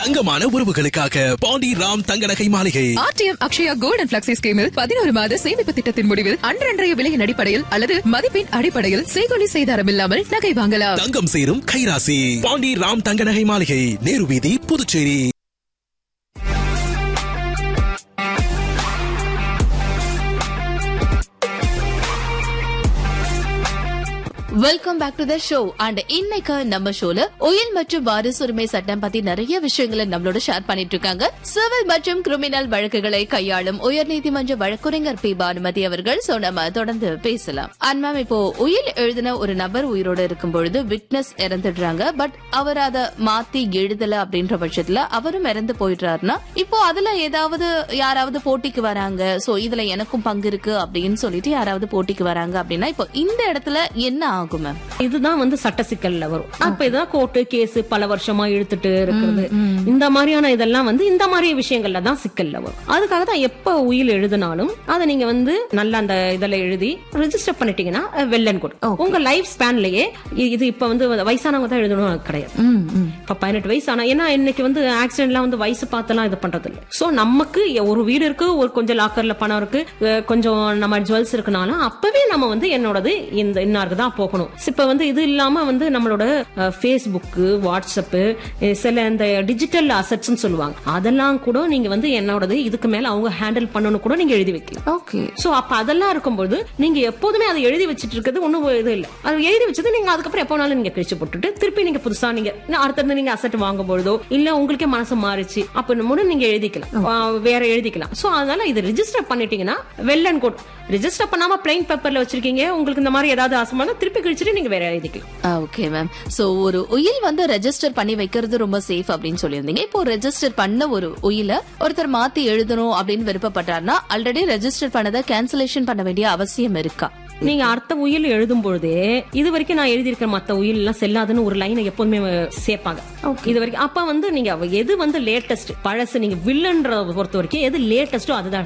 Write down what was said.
தங்கமான உறவுகளுக்காக பாண்டி ராம் தங்க நகை மாளிகை RTM Akshaya gold and flexi ஸ்கீமில் பதினோரு மாத சேமிப்பு திட்டத்தின் முடிவில் அன்றன்றைய விலையின் அடிப்படையில் அல்லது மதிப்பின் அடிப்படையில் செய்கொலி செய்தாரம் இல்லாமல் நகை வாங்கலாம் தங்கம் சேரும் கைராசி பாண்டி ராம் தங்க நகை மாளிகை நேரு வீதி Puducherry welcome back to the show and இன்னைக்கு நம்ம ஷோல உயில் மற்றும் வாரிசு உரிமை சட்டம் பத்தி நிறைய விஷயங்களை நம்மளோட ஷேர் பண்ணிட்டு இருக்காங்க சிவில் மற்றும் கிரிமினல் வழக்குகளை கையாளும் உயர்நீதிமன்ற வழக்குரைஞர் பி பானுமதி அவர்கள் சோ நம்ம தொடர்ந்து பேசலாம் அண்ட் மேம் இப்போ உயில் எழுதின ஒரு நபர் உயிரோட இருக்கும் பொழுது விட்னஸ் இறந்துடுறாங்க பட் அவர் அதை மாத்தி எழுதல அப்படின்ற பட்சத்துல அவரும் இறந்து போயிடுறாருன்னா இப்போ அதுல ஏதாவது யாராவது போட்டிக்கு வராங்க சோ இதுல எனக்கும் பங்கு இருக்கு அப்படின்னு சொல்லிட்டு யாராவது போட்டிக்கு வராங்க அப்படின்னா இப்போ இந்த இடத்துல என்ன ஆகும் மேம் இதுதான் வந்து சட்ட சிக்கல்ல வரும் அப்ப இதுதான் கோர்ட்டு கேஸ் பல வருஷமா இழுத்துட்டு இருக்கிறது இந்த மாதிரியான இதெல்லாம் வந்து இந்த மாதிரி விஷயங்கள்ல தான் சிக்கல்ல வரும் அதுக்காக தான் எப்ப உயில் எழுதினாலும் அதை நீங்க வந்து நல்ல அந்த இதுல எழுதி ரெஜிஸ்டர் பண்ணிட்டீங்கன்னா வெல் அண்ட் குட் உங்க லைஃப் ஸ்பேன்லயே இது இப்ப வந்து வயசானவங்க தான் எழுதணும் அது கிடையாது இப்ப பதினெட்டு வயசு ஆனா ஏன்னா இன்னைக்கு வந்து ஆக்சிடென்ட்லாம் வந்து வயசு பார்த்தெல்லாம் இது பண்றது இல்ல சோ நமக்கு ஒரு வீடு இருக்கு ஒரு கொஞ்சம் லாக்கர்ல பணம் இருக்கு அஹ் கொஞ்சம் நம்ம ஜுவல்ஸ் இருக்குனாலும் அப்பவே நம்ம வந்து என்னோடது இந்த இன்னாருக்கு தான் போகணும் இப்ப வந்து இது இல்லாம வந்து நம்மளோட ஃபேஸ்புக் வாட்ஸ்அப் சில இந்த டிஜிட்டல் அசட்ஸ் சொல்லுவாங்க அதெல்லாம் கூட நீங்க வந்து என்னோடது இதுக்கு மேல அவங்க ஹேண்டில் பண்ணணும் கூட நீங்க எழுதி வைக்கலாம் ஓகே சோ அப்ப அதெல்லாம் இருக்கும்போது நீங்க எப்போதுமே அதை எழுதி வச்சிட்டு இருக்கிறது ஒண்ணும் இது இல்ல அது எழுதி வச்சது நீங்க அதுக்கப்புறம் எப்போ வேணாலும் நீங்க கிழிச்சு போட்டுட்டு திருப்பி நீங்க புதுசா நீங்க இன்னும் அடுத்தது நீங்க அசட் வாங்கும் பொழுதோ இல்ல உங்களுக்கே மனசு மாறிச்சு அப்ப முன்னு நீங்க எழுதிக்கலாம் ஆ, வேற எழுதிக்கலாம் சோ அதனால இது ரெஜிஸ்டர் பண்ணிட்டீங்கன்னா வெல் அண்ட் குட் ரெஜிஸ்டர் பண்ணாம பிளைன் பேப்பர்ல வச்சிருக்கீங்க உங்களுக்கு இந்த மாதிரி ஏதாவது ஆசமான திருப்பி கிழிச்சிட்டு நீங்க வேற எழுதிக்கலாம் ஓகே மேம் சோ ஒரு உயில் வந்து ரெஜிஸ்டர் பண்ணி வைக்கிறது ரொம்ப சேஃப் அப்படின்னு சொல்லியிருந்தீங்க இப்போ ரெஜிஸ்டர் பண்ண ஒரு உயில ஒருத்தர் மாத்தி எழுதணும் அப்படின்னு விருப்பப்பட்டார்னா ஆல்ரெடி ரெஜிஸ்டர் பண்ணதை கேன்சலேஷன் பண்ண வேண்டிய அவசியம் இருக்கா நீங்க அடுத்த உயில் எழுதும் பொழுதே இது வரைக்கும் நான் எழுதியிருக்கிற மத்த உயில் எல்லாம் செல்லாதுன்னு ஒரு லைனை எப்போதுமே சேர்ப்பாங்க இது வரைக்கும் அப்ப வந்து நீங்க எது வந்து லேட்டஸ்ட் பழசு நீங்க வில்லன்ற பொறுத்த வரைக்கும் எது லேட்டஸ்டோ அதுதான்